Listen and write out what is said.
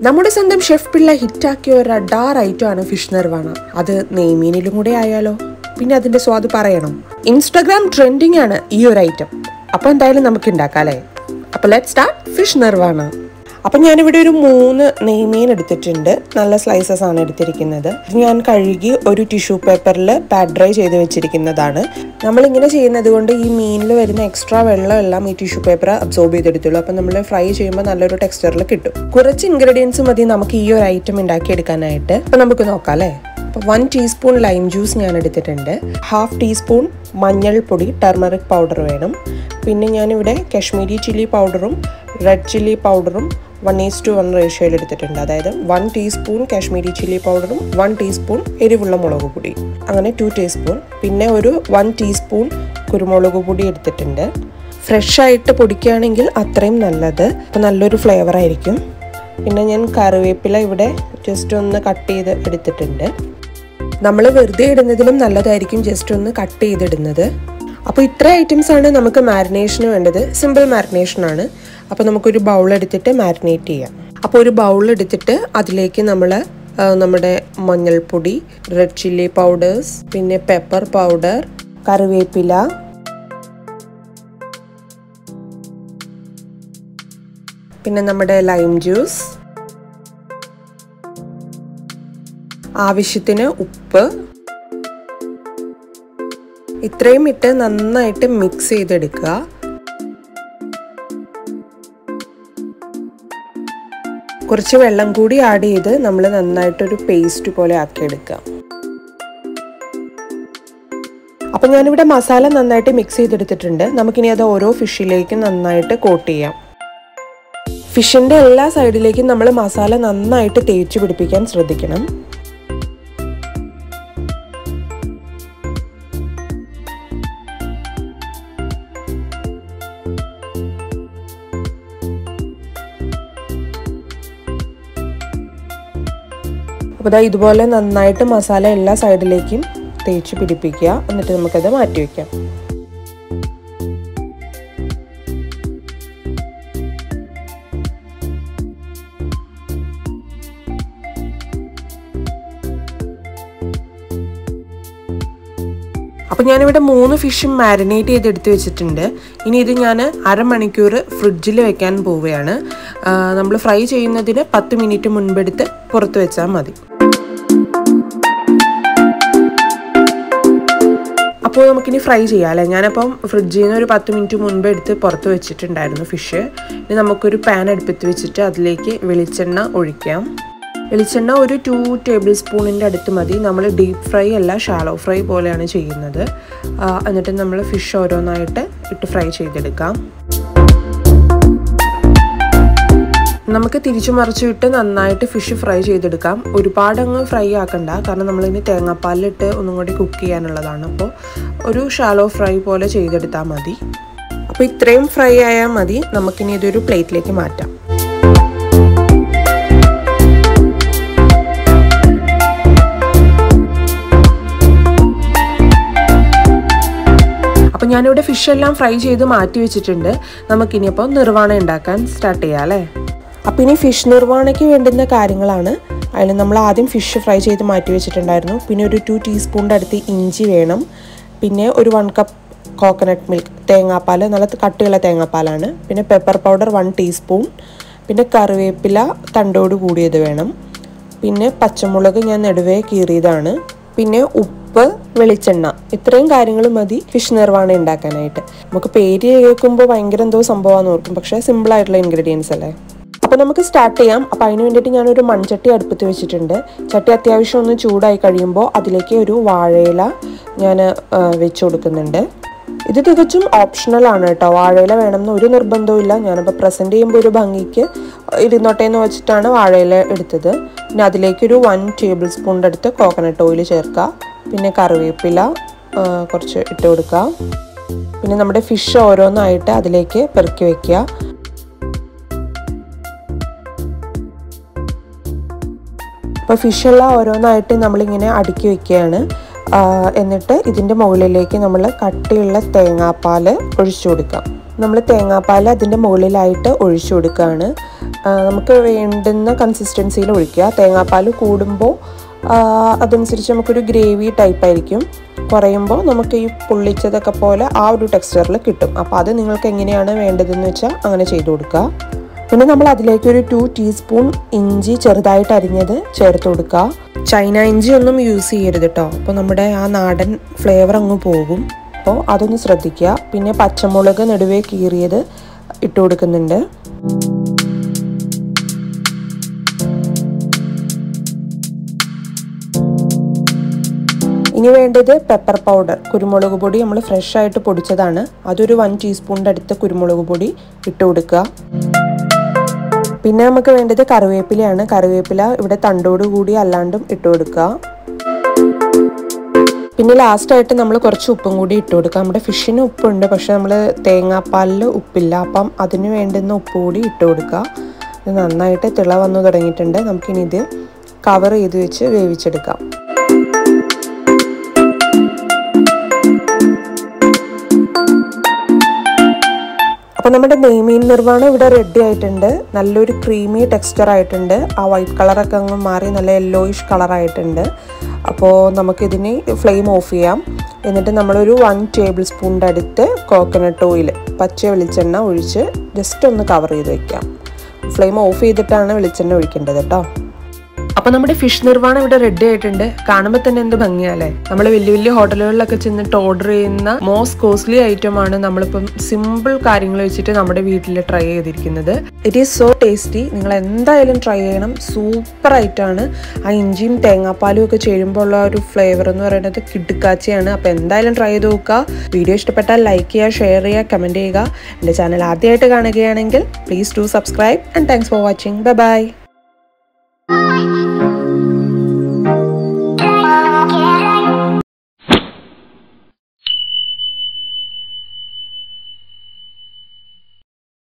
നമ്മുടെ സ്വന്തം ഷെഫ് പിള്ള ഹിറ്റാക്കിയ ഒരു അഡാർ ഐറ്റമാണ് ഫിഷ് നിർവാണ അത് നെയ്മീനിലും കൂടെ ആയാലോ പിന്നെ അതിന്റെ സ്വാദ് പറയണം ഇൻസ്റ്റാഗ്രാം ട്രെൻഡിങ് ആണ് ഈ ഒരു ഐറ്റം അപ്പൊ എന്തായാലും നമുക്ക് ഉണ്ടാക്കാം അല്ലേ അപ്പൊ ലെറ്റ് സ്റ്റാർട്ട് ഫിഷ് നിർവാണ അപ്പം ഞാനിവിടെ ഒരു മൂന്ന് നെയ്മീൻ എടുത്തിട്ടുണ്ട് നല്ല സ്ലൈസസ് ആണ് എടുത്തിരിക്കുന്നത് ഇത് ഞാൻ കഴുകി ഒരു ടിഷ്യൂ പേപ്പറിൽ പാഡ് ഡ്രൈ ചെയ്ത് വെച്ചിരിക്കുന്നതാണ് നമ്മളിങ്ങനെ ചെയ്യുന്നത് കൊണ്ട് ഈ മീനിൽ വരുന്ന എക്സ്ട്രാ വെള്ളം എല്ലാം ഈ ടിഷ്യൂ പേപ്പർ അബ്സോർബ് ചെയ്തെടുത്തുള്ളൂ അപ്പം നമ്മൾ ഫ്രൈ ചെയ്യുമ്പോൾ നല്ലൊരു ടെക്സ്ചറിൽ കിട്ടും കുറച്ച് ഇൻഗ്രീഡിയൻസ് മതി നമുക്ക് ഈ ഒരു ഐറ്റം ഉണ്ടാക്കിയെടുക്കാനായിട്ട് അപ്പം നമുക്ക് നോക്കാം അല്ലേ അപ്പോൾ വൺ ടീസ്പൂൺ ലൈം ജ്യൂസ് ഞാൻ എടുത്തിട്ടുണ്ട് ഹാഫ് ടീസ്പൂൺ മഞ്ഞൾപ്പൊടി ടർമറിക് പൗഡർ വേണം പിന്നെ ഞാനിവിടെ കാശ്മീരി ചില്ലി പൗഡറും റെഡ് ചില്ലി പൗഡറും വൺ ഈസ് ടു വൺ റേഷ്യോയിൽ എടുത്തിട്ടുണ്ട് അതായത് വൺ ടീസ്പൂൺ കാശ്മീരി ചില്ലി പൗഡറും വൺ ടീസ്പൂൺ എരിവുള്ള മുളക് പൊടി അങ്ങനെ ടു ടീസ്പൂൺ പിന്നെ ഒരു വൺ ടീസ്പൂൺ കുരുമുളക് പൊടി എടുത്തിട്ടുണ്ട് ഫ്രഷ് ആയിട്ട് പൊടിക്കുകയാണെങ്കിൽ അത്രയും നല്ലത് അപ്പോൾ നല്ലൊരു ഫ്ലേവർ ആയിരിക്കും പിന്നെ ഞാൻ കറിവേപ്പില ഇവിടെ ജസ്റ്റ് ഒന്ന് കട്ട് ചെയ്ത് എടുത്തിട്ടുണ്ട് നമ്മൾ വെറുതെ ഇടുന്നതിലും നല്ലതായിരിക്കും ജസ്റ്റ് ഒന്ന് കട്ട് ചെയ്തിടുന്നത് അപ്പോൾ ഇത്ര ഐറ്റംസ് ആണ് നമുക്ക് മാരിനേഷന് വേണ്ടത് സിമ്പിൾ മാരിനേഷൻ ആണ് അപ്പോൾ നമുക്കൊരു ബൗൾ എടുത്തിട്ട് മാരിനേറ്റ് ചെയ്യാം അപ്പോൾ ഒരു ബൗൾ എടുത്തിട്ട് അതിലേക്ക് നമ്മൾ നമ്മുടെ മഞ്ഞൾപ്പൊടി റെഡ് ചില്ലി പൗഡേഴ്സ് പിന്നെ പെപ്പർ പൗഡർ കറിവേപ്പില പിന്നെ നമ്മുടെ ലൈം ജ്യൂസ് ആവശ്യത്തിന് ഉപ്പ് ഇത്രയും ഇട്ട് നന്നായിട്ട് മിക്സ് ചെയ്തെടുക്കുക കുറച്ച് വെള്ളം കൂടി ആഡ് ചെയ്ത് നമ്മൾ നന്നായിട്ടൊരു പേസ്റ്റ് പോലെ ആക്കിയെടുക്കുക അപ്പം ഞാനിവിടെ മസാല നന്നായിട്ട് മിക്സ് ചെയ്തെടുത്തിട്ടുണ്ട് നമുക്കിനി അത് ഓരോ ഫിഷിലേക്കും നന്നായിട്ട് കോട്ട് ചെയ്യാം ഫിഷിൻ്റെ എല്ലാ സൈഡിലേക്കും നമ്മൾ മസാല നന്നായിട്ട് തേച്ച് പിടിപ്പിക്കാൻ ശ്രദ്ധിക്കണം അപ്പോൾ ഇതാ ഇതുപോലെ നന്നായിട്ട് മസാല എല്ലാ സൈഡിലേക്കും തേച്ച് പിടിപ്പിക്കുക എന്നിട്ട് നമുക്കത് മാറ്റി വയ്ക്കാം അപ്പോൾ ഞാനിവിടെ മൂന്ന് ഫിഷും മാരിനേറ്റ് ചെയ്ത് എടുത്ത് വെച്ചിട്ടുണ്ട് ഇനി ഇത് ഞാൻ അരമണിക്കൂർ ഫ്രിഡ്ജിൽ വെക്കാൻ പോവുകയാണ് നമ്മൾ ഫ്രൈ ചെയ്യുന്നതിന് പത്ത് മിനിറ്റ് മുൻപെടുത്ത് പുറത്ത് വെച്ചാൽ മതി അപ്പോൾ നമുക്കിനി ഫ്രൈ ചെയ്യാം അല്ലേ ഞാനപ്പം ഫ്രിഡ്ജിൽ നിന്ന് ഒരു പത്ത് മിനിറ്റ് മുൻപ് എടുത്ത് പുറത്ത് വെച്ചിട്ടുണ്ടായിരുന്നു ഫിഷ് ഇനി നമുക്കൊരു പാൻ അടുപ്പത്ത് വെച്ചിട്ട് അതിലേക്ക് വെളിച്ചെണ്ണ ഒഴിക്കാം വെളിച്ചെണ്ണ ഒരു ടു ടേബിൾ സ്പൂണിൻ്റെ അടുത്ത് മതി നമ്മൾ ഡീപ്പ് ഫ്രൈ അല്ല ഷാലോ ഫ്രൈ പോലെയാണ് ചെയ്യുന്നത് എന്നിട്ട് നമ്മൾ ഫിഷ് ഓരോന്നായിട്ട് ഇട്ട് ഫ്രൈ ചെയ്തെടുക്കാം നമുക്ക് തിരിച്ചു മറിച്ചു ഇട്ട് നന്നായിട്ട് ഫിഷ് ഫ്രൈ ചെയ്തെടുക്കാം ഒരുപാട് അങ്ങ് ഫ്രൈ ആക്കണ്ട കാരണം നമ്മളിനി തേങ്ങാപ്പാലിട്ട് ഒന്നും കൂടി കുക്ക് ചെയ്യാനുള്ളതാണ് അപ്പോൾ ഒരു ഷാലോ ഫ്രൈ പോലെ ചെയ്തെടുത്താൽ മതി അപ്പോൾ ഇത്രയും ഫ്രൈ ആയാൽ മതി നമുക്കിനി ഇതൊരു പ്ലേറ്റിലേക്ക് മാറ്റാം അപ്പോൾ ഞാനിവിടെ ഫിഷ് എല്ലാം ഫ്രൈ ചെയ്ത് മാറ്റി വെച്ചിട്ടുണ്ട് നമുക്കിനിയപ്പോൾ നിർവ്വാണ ഉണ്ടാക്കാൻ സ്റ്റാർട്ട് ചെയ്യാം അല്ലേ അപ്പോൾ ഇനി ഫിഷ് നിർവ്വാണയ്ക്ക് വേണ്ടുന്ന കാര്യങ്ങളാണ് അതിൽ നമ്മൾ ആദ്യം ഫിഷ് ഫ്രൈ ചെയ്ത് മാറ്റി വെച്ചിട്ടുണ്ടായിരുന്നു പിന്നെ ഒരു ടു ടീസ്പൂണിൻ്റെ അടുത്ത് ഇഞ്ചി വേണം പിന്നെ ഒരു വൺ കപ്പ് കോക്കനട്ട് മിൽക്ക് തേങ്ങാപ്പാൽ നല്ല കട്ടിയുള്ള തേങ്ങാപ്പാലാണ് പിന്നെ പെപ്പർ പൗഡർ വൺ ടീസ്പൂൺ പിന്നെ കറിവേപ്പില തണ്ടോട് കൂടിയത് വേണം പിന്നെ പച്ചമുളക് ഞാൻ നെടുവേ കീറിയതാണ് പിന്നെ ഉപ്പ് വെളിച്ചെണ്ണ ഇത്രയും കാര്യങ്ങൾ മതി ഫിഷ് നിർവ്വാണ ഉണ്ടാക്കാനായിട്ട് നമുക്ക് പേര് കേൾക്കുമ്പോൾ ഭയങ്കര എന്തോ സംഭവമാണെന്ന് ഓർക്കും പക്ഷേ സിമ്പിൾ ആയിട്ടുള്ള ഇൻഗ്രീഡിയൻസ് അല്ലേ അപ്പോൾ നമുക്ക് സ്റ്റാർട്ട് ചെയ്യാം അപ്പോൾ അതിന് വേണ്ടിയിട്ട് ഞാനൊരു മൺചട്ടി അടുപ്പത്ത് വെച്ചിട്ടുണ്ട് ചട്ടി അത്യാവശ്യം ഒന്ന് ചൂടായി കഴിയുമ്പോൾ അതിലേക്ക് ഒരു വാഴയില ഞാൻ വെച്ച് കൊടുക്കുന്നുണ്ട് ഇത് തികച്ചും ഓപ്ഷണൽ ആണ് കേട്ടോ വാഴയില വേണമെന്ന് ഒരു നിർബന്ധവും ഇല്ല ഞാനിപ്പോൾ പ്രസൻറ്റ് ചെയ്യുമ്പോൾ ഒരു ഭംഗിക്ക് ഇരുന്നോട്ടെ എന്ന് വെച്ചിട്ടാണ് വാഴയില എടുത്തത് പിന്നെ അതിലേക്കൊരു വൺ ടേബിൾ സ്പൂണിൻ്റെ അടുത്ത് കോക്കനട്ട് ഓയിൽ ചേർക്കുക പിന്നെ കറിവേപ്പില കുറച്ച് ഇട്ട് കൊടുക്കുക പിന്നെ നമ്മുടെ ഫിഷ് ഓരോന്നായിട്ട് അതിലേക്ക് പെറുക്കി വയ്ക്കുക അപ്പോൾ ഫിഷെല്ലാം ഓരോന്നായിട്ട് നമ്മളിങ്ങനെ അടുക്കി വെക്കുകയാണ് എന്നിട്ട് ഇതിൻ്റെ മുകളിലേക്ക് നമ്മൾ കട്ടിയുള്ള തേങ്ങാപ്പാൽ ഒഴിച്ചു കൊടുക്കാം നമ്മൾ തേങ്ങാപ്പാൽ അതിൻ്റെ മുകളിലായിട്ട് ഒഴിച്ചു കൊടുക്കുകയാണ് ആ, നമുക്ക് വേണ്ടുന്ന കൺസിസ്റ്റൻസിയിൽ ഒഴിക്കുക തേങ്ങാപ്പാൽ കൂടുമ്പോൾ അതനുസരിച്ച് നമുക്കൊരു ഗ്രേവി ടൈപ്പ് ആയിരിക്കും കുറയുമ്പോൾ നമുക്ക് ഈ പൊള്ളിച്ചതൊക്കെ പോലെ ആ ഒരു ടെക്സ്ചറിൽ കിട്ടും അപ്പോൾ അത് നിങ്ങൾക്ക് എങ്ങനെയാണ് വേണ്ടതെന്ന് വെച്ചാൽ അങ്ങനെ ചെയ്ത് കൊടുക്കുക പിന്നെ നമ്മൾ അതിലേക്ക് ഒരു ടു ടീസ്പൂൺ ഇഞ്ചി ചെറുതായിട്ട് അരിഞ്ഞത് ചേർത്ത് കൊടുക്കുക ചൈന ഇഞ്ചി ഒന്നും യൂസ് ചെയ്യരുത് കേട്ടോ അപ്പോൾ നമ്മുടെ ആ നാടൻ ഫ്ലേവർ അങ്ങ് പോകും അപ്പോൾ അതൊന്ന് ശ്രദ്ധിക്കുക പിന്നെ പച്ചമുളക് നടുവേ കീറിയത് ഇട്ട് കൊടുക്കുന്നുണ്ട് ഇനി വേണ്ടത് പെപ്പർ പൗഡർ കുരുമുളക് പൊടി നമ്മൾ ഫ്രഷ് ആയിട്ട് പൊടിച്ചതാണ് അതൊരു വൺ ടീസ്പൂണിൻ്റെ അടുത്ത് കുരുമുളക് പൊടി ഇട്ട് കൊടുക്കുക പിന്നെ നമുക്ക് വേണ്ടത് കറിവേപ്പിലയാണ് കറിവേപ്പില ഇവിടെ തണ്ടോട് കൂടി അല്ലാണ്ടും ഇട്ട് കൊടുക്കുക പിന്നെ ലാസ്റ്റായിട്ട് നമ്മൾ കുറച്ച് ഉപ്പും കൂടി ഇട്ട് കൊടുക്കുക നമ്മുടെ ഫിഷിന് ഉപ്പുണ്ട് പക്ഷെ നമ്മൾ തേങ്ങാപ്പാലിൽ ഉപ്പില്ല അപ്പം അതിന് വേണ്ടുന്ന ഉപ്പ് കൂടി ഇട്ട് കൊടുക്കുക ഇത് നന്നായിട്ട് തിള വന്നു തുടങ്ങിയിട്ടുണ്ട് നമുക്കിനി ഇത് കവർ ചെയ്ത് വെച്ച് വേവിച്ചെടുക്കാം അപ്പോൾ നമ്മുടെ നെയ്മീൻ നിർവ്വാണം ഇവിടെ റെഡി ആയിട്ടുണ്ട് നല്ലൊരു ക്രീമി ടെക്സ്ചർ ആയിട്ടുണ്ട് ആ വൈറ്റ് കളറൊക്കെ അങ്ങ് മാറി നല്ല യെല്ലോയിഷ് കളറായിട്ടുണ്ട് അപ്പോൾ നമുക്കിതിന് ഫ്ലെയിം ഓഫ് ചെയ്യാം എന്നിട്ട് നമ്മളൊരു വൺ ടേബിൾ സ്പൂണിൻ്റെ അടുത്ത് കോക്കനട്ട് ഓയിൽ പച്ച വെളിച്ചെണ്ണ ഒഴിച്ച് ജസ്റ്റ് ഒന്ന് കവർ ചെയ്ത് വെക്കാം ഫ്ലെയിം ഓഫ് ചെയ്തിട്ടാണ് വെളിച്ചെണ്ണ ഒഴിക്കേണ്ടത് കേട്ടോ അപ്പൊ നമ്മുടെ ഫിഷ് നിർവ്വാണം ഇവിടെ റെഡി ആയിട്ടുണ്ട് കാണുമ്പോൾ തന്നെ എന്ത് ഭംഗിയാലേ നമ്മൾ വലിയ വലിയ ഹോട്ടലുകളിലൊക്കെ ചെന്നിട്ട് ഓർഡർ ചെയ്യുന്ന മോസ്റ്റ് കോസ്റ്റ്ലി ഐറ്റം ആണ് നമ്മളിപ്പം സിമ്പിൾ കാര്യങ്ങൾ വെച്ചിട്ട് നമ്മുടെ വീട്ടിൽ ട്രൈ ചെയ്തിരിക്കുന്നത് ഇറ്റ് ഈസ് സോ ടേസ്റ്റി നിങ്ങൾ എന്തായാലും ട്രൈ ചെയ്യണം സൂപ്പർ ആയിട്ടാണ് ആ ഇഞ്ചിയും തേങ്ങാപ്പാലും ഒക്കെ ചേരുമ്പോൾ ഉള്ള ഒരു ഫ്ലേവർ എന്ന് പറയുന്നത് കിടുക്കാച്ചയാണ് അപ്പോൾ എന്തായാലും ട്രൈ ചെയ്ത് നോക്കുക വീഡിയോ ഇഷ്ടപ്പെട്ടാൽ ലൈക്ക് ചെയ്യുക ഷെയർ ചെയ്യുക കമൻറ്റ് ചെയ്യുക എൻ്റെ ചാനൽ ആദ്യമായിട്ട് കാണുകയാണെങ്കിൽ please do subscribe and thanks for watching bye by